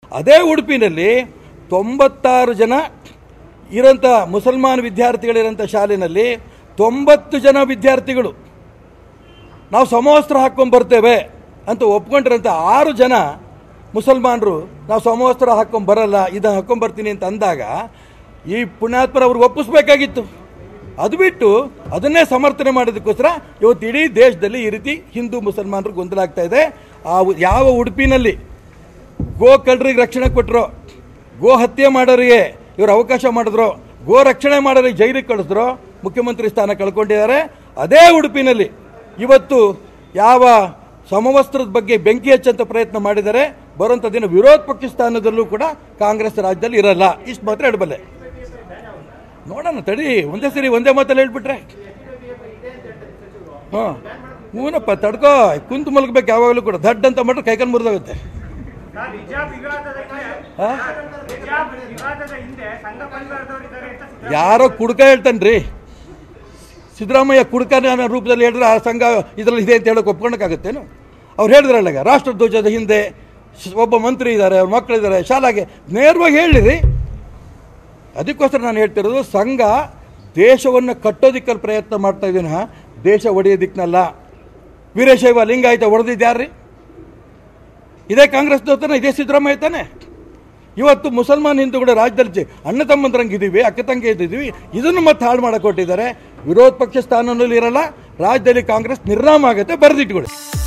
ಅದೇ ಉಡುಪಿನಲ್ಲಿ ತೊಂಬತ್ತಾರು ಜನ ಇರೋಂಥ ಮುಸಲ್ಮಾನ್ ವಿದ್ಯಾರ್ಥಿಗಳಿರೋಂಥ ಶಾಲೆಯಲ್ಲಿ ತೊಂಬತ್ತು ಜನ ವಿದ್ಯಾರ್ಥಿಗಳು ನಾವು ಸಮವಸ್ತ್ರ ಹಾಕ್ಕೊಂಡು ಬರ್ತೇವೆ ಅಂತ ಒಪ್ಕೊಂಡಿರೋಂಥ ಆರು ಜನ ಮುಸಲ್ಮಾನರು ನಾವು ಸಮವಸ್ತ್ರ ಹಾಕ್ಕೊಂಡು ಬರಲ್ಲ ಇದನ್ನು ಹಾಕ್ಕೊಂಡು ಬರ್ತೀನಿ ಅಂತ ಅಂದಾಗ ಈ ಪುಣ್ಯಾತ್ಮರ ಅವ್ರಿಗೆ ಒಪ್ಪಿಸ್ಬೇಕಾಗಿತ್ತು ಅದು ಬಿಟ್ಟು ಅದನ್ನೇ ಸಮರ್ಥನೆ ಮಾಡೋದಕ್ಕೋಸ್ಕರ ಇವತ್ತು ಇಡೀ ದೇಶದಲ್ಲಿ ಈ ರೀತಿ ಹಿಂದೂ ಮುಸಲ್ಮಾನರು ಗೊಂದಲ ಆಗ್ತಾ ಇದೆ ಆ ಉ- ಯಾವ ಉಡುಪಿನಲ್ಲಿ ಗೋ ಕಳ್ಳರಿಗೆ ರಕ್ಷಣೆ ಕೊಟ್ಟರು ಗೋ ಹತ್ಯೆ ಮಾಡೋರಿಗೆ ಇವರು ಅವಕಾಶ ಮಾಡಿದ್ರು ಗೋ ರಕ್ಷಣೆ ಮಾಡೋರಿಗೆ ಜೈಲಿಗೆ ಕಳಿಸಿದ್ರು ಮುಖ್ಯಮಂತ್ರಿ ಸ್ಥಾನ ಕಳ್ಕೊಂಡಿದ್ದಾರೆ ಅದೇ ಉಡುಪಿನಲ್ಲಿ ಇವತ್ತು ಯಾವ ಸಮವಸ್ತ್ರದ ಬಗ್ಗೆ ಬೆಂಕಿ ಹಚ್ಚಂತ ಪ್ರಯತ್ನ ಮಾಡಿದ್ದಾರೆ ಬರುವಂಥ ದಿನ ವಿರೋಧ ಪಕ್ಷ ಸ್ಥಾನದಲ್ಲೂ ಕೂಡ ಕಾಂಗ್ರೆಸ್ ರಾಜ್ಯದಲ್ಲಿ ಇರಲ್ಲ ಇಷ್ಟು ಮಾತ್ರ ಹೇಳಬಲ್ಲೆ ನೋಡೋಣ ತಡಿ ಒಂದೇ ಸರಿ ಒಂದೇ ಮಾತಲ್ಲಿ ಹೇಳ್ಬಿಟ್ರೆ ಹಾಂ ಹೂನಪ್ಪ ತಡ್ಕೋ ಕುಂತು ಮಲಗಬೇಕು ಯಾವಾಗಲೂ ಕೂಡ ದಡ್ಡ ಅಂತ ಮಾಡ್ರೆ ಕೈಕಲ್ ಮುರಿದೋಗುತ್ತೆ ಸರ್, ಹಿಜಾಬ್ ವಿವಾದದ ಹಿಂದೆ ಹಾ? ಹಿಜಾಬ್ ವಿವಾದದ ಹಿಂದೆ ಸಂಘ ಪರಿವಾರದವರಿದ್ದಾರೆ ಅಂತ ಸಿದ್ದರಾಮಯ್ಯ ಯಾರೋ ಕುಡ್ಕ ಹೇಳ್ತಾನ್ರಿ ಸಿದ್ದರಾಮಯ್ಯ ಕುಡ್ಕನ ರೂಪದಲ್ಲಿ ಹೇಳಿದ್ರೆ ಆ ಸಂಘ ಇದರಲ್ಲಿ ಇದೆ ಅಂತ ಹೇಳೋಕೆ ಒಪ್ಕೊಳಕ್ಕಾಗತ್ತೇನು ಅವ್ರು ಹೇಳಿದ್ರಲ್ಲ ಈಗ ರಾಷ್ಟ್ರಧ್ವಜದ ಹಿಂದೆ ಶ- ಒಬ್ಬ ಮಂತ್ರಿ ಇದ್ದಾರೆ ಅವ್ರ ಮಕ್ಕಳಿದ್ದಾರೆ ಶಾಲಾಗೆ ನೇರವಾಗಿ ಹೇಳಿರಿ ಅದಕ್ಕೋಸ್ಕರ ನಾನು ಹೇಳ್ತಿರೋದು ಸಂಘ ದೇಶವನ್ನು ಕಟ್ಟೋದಿಕ್ಕಲ್ಲಿ ಪ್ರಯತ್ನ ಮಾಡ್ತಾ ಇದೀನ ದೇಶ ಒಡೆಯೋದಿಕ್ಕನಲ್ಲ ವೀರಶೈವ ಲಿಂಗಾಯತ ಹೊಡೆದಿದ್ಯಾರ್ರಿ ಇದೇ ಕಾಂಗ್ರೆಸ್ ತಾನೆ ಇದೇ ಸಿದ್ದರಾಮಯ್ಯ ತಾನೆ ಇವತ್ತು ಮುಸಲ್ಮಾನ್ ಹಿಂದೂಗಳ ರಾಜ್ಯದಲ್ಲಿ ಜೆ- ಅಣ್ಣ ತಮ್ಮಂದ್ರಂಗಿದ್ದೀವಿ ಅಕ್ಕ ತಂಗಿ ಇದ್ದೀವಿ ಇದನ್ನು ಮತ್ತೆ ಹಾಳು ಮಾಡಕ್ಕೆ ಕೊಟ್ಟಿದ್ದಾರೆ ವಿರೋಧ ಪಕ್ಷ ಸ್ಥಾನದಲ್ಲಿ ಇರಲ್ಲ ರಾಜ್ಯದಲ್ಲಿ ಕಾಂಗ್ರೆಸ್ ನಿರ್ನಾಮ ಆಗುತ್ತೆ ಬರೆದಿಟ್ಕೊಳ್ಳಿ